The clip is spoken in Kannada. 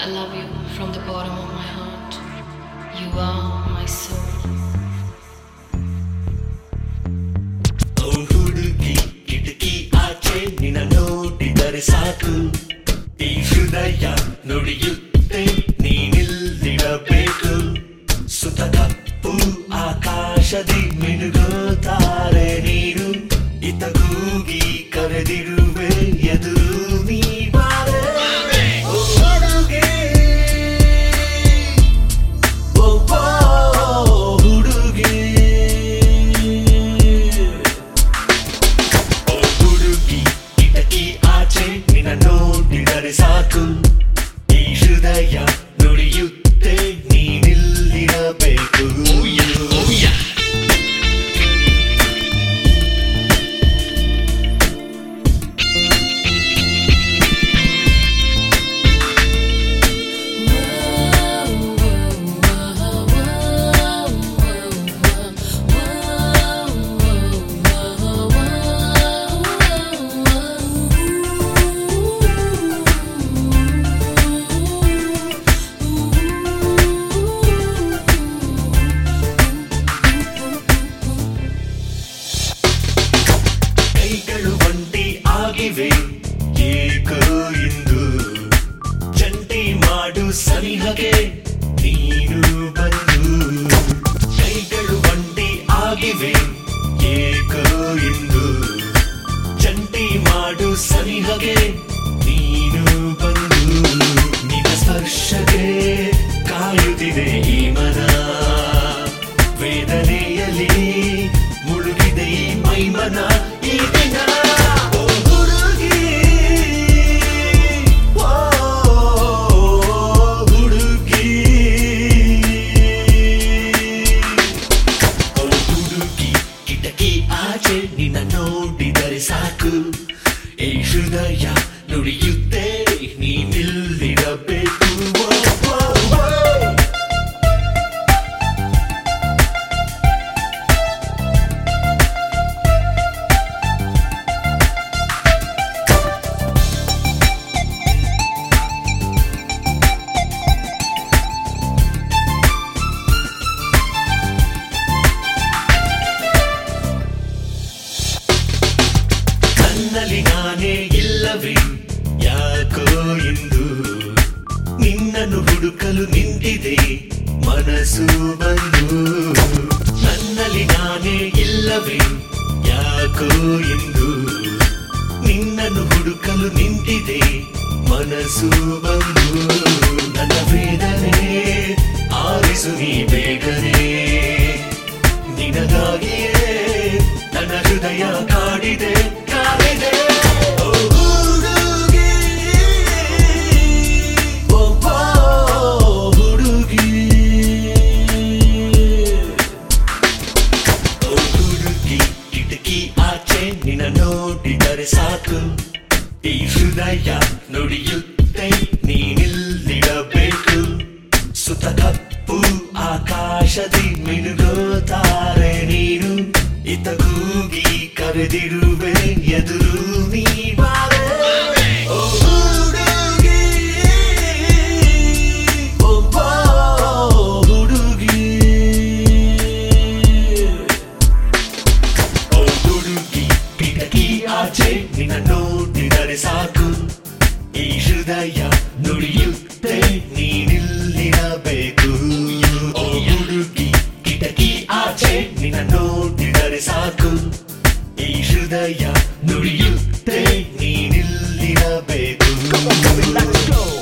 I love you from the bottom of my heart. You are my soul. ಓ ಹುಡುಗಿ ಕಿಟಕಿ ಆಚೆ ನಿನ್ನ ನೋಡಿದರೆ ಸಾಕು ಈ ಹೃದಯ ನುಡಿಯುತ್ತೆ ನೀನಿಲ್ಲಿರಬೇಕು ಸುತ ಕಪ್ಪು ಆಕಾಶದಿ ಮಿನುಗುತ್ತಾರೆ ನೀನು ಇತಗೂಗಿ ಕರೆದಿರುವೆ ಎದುರು ನೀ ಬಾರೆ ಓ ಹುಡುಗಿ ಓ ಓ ಹುಡುಗಿ ಓ ಹುಡುಗಿ ಕಿಟಕಿ ಆಚೆ ನಿನ್ನ ನೋಡಿದರೆ ಸಾಕು ಈ ಹೃದಯ ನುಡಿಯುತ್ತೆ ನೀನಿಲ್ಲಿರಬೇಕು ಕೈಗಳು ಒಂಟಿ ಆಗಿವೆ ಏಕೋ ಇಂದು ಜಂಟಿ ಮಾಡು ಸನಿಹಗೆ ನೀನು ಬಂದು ಕೈಗಳು ಒಂಟಿ ಆಗಿವೆ ಏಕೋ ಇಂದು ಜಂಟಿ ಮಾಡು ಸನಿಹಗೆ ನೀನು ಬಂದು ನಿನ್ನ ಸ್ಪರ್ಶಗೆ ಕಾಯುತ್ತಿದೆ ಈ ಮನ ವೇದನೆಯಲ್ಲಿ ಮುಳುಗಿದೆ ಈ ಮೈಮನ ಈ ದಿನ ಓ ಹುಡುಗಿ ಓ ಹುಡುಗಿ ಓ ಹುಡುಗಿ ಕಿಟಕಿ ಆಚೆ ನಿನ್ನ ನೋಡಿದರೆ ಸಾಕು ಈ ಹೃದಯ ನುಡಿಯುತ್ತೆ ನೀನಿಲ್ಲಿರಬೇಕು ಓ, ಓ, ಓ. ನನ್ನಲ್ಲಿ ನಾನೇ ಇಲ್ಲವೇ ಯಾಕೋ ಎಂದು ನಿನ್ನನ್ನು ಹುಡುಕಲು ನಿಂತಿದೆ ಮನಸ್ಸು ಬಂದು ನನ್ನಲ್ಲಿ ನಾನೇ ಇಲ್ಲವೇ ಯಾಕೋ ಎಂದು ನಿನ್ನನ್ನು ಹುಡುಕಲು ನಿಂತಿದೆ ಮನಸ್ಸು ಬಂದು ನನ್ನ ವೇದನೆ ಆರಿಸು ನೀ ಬೇಗನೆ ನಿನಗಾಗಿಯೇ ನನ್ನ ಹೃದಯ ಕಾಡಿದೆ ಕಾಡಿದೆ ಓ ಹುಡುಗಿ, ಓ ಓ ಹುಡುಗಿ. ಓ ಹುಡುಗಿ, ಕಿಟಕಿ ಆಚೆ ನಿನ್ನ ನೋಡಿದರೆ ಸಾಕು ಈ ಹೃದಯ ನುಡಿಯುತ್ತೆ ನೀನಿಲ್ಲಿರಬೇಕು ಸುತ ಕಪ್ಪು ಆಕಾಶದಿ ಮಿನುಗುತ್ತಾರೆ ನೀನು ಇತಗೂಗಿ ಕರೆದಿರುವೆ ಎದುರು ನೀ ಬಾರೆ ಓ ಹುಡುಗಿ, ಓ ಓ ಹುಡುಗಿ. ಓ ಹುಡುಗಿ ಕಿಟಕಿ ಆಚೆ ನಿನ್ನ ನೋಡಿದರೆ ಸಾಕು ಈ ಹೃದಯ ನುಡಿಯುತ್ತೆ ನೀನಿಲ್ಲಿರಬೇಕು ಓ ಹುಡುಗಿ ಕಿಟಕಿ ಆಚೆ ನಿನ್ನ ನೋಡಿದರೆ ಸಾಕು ಈ ಹೃದಯ ನುಡಿಯುತ್ತೆ ನೀನಿಲ್ಲಿರಬೇಕು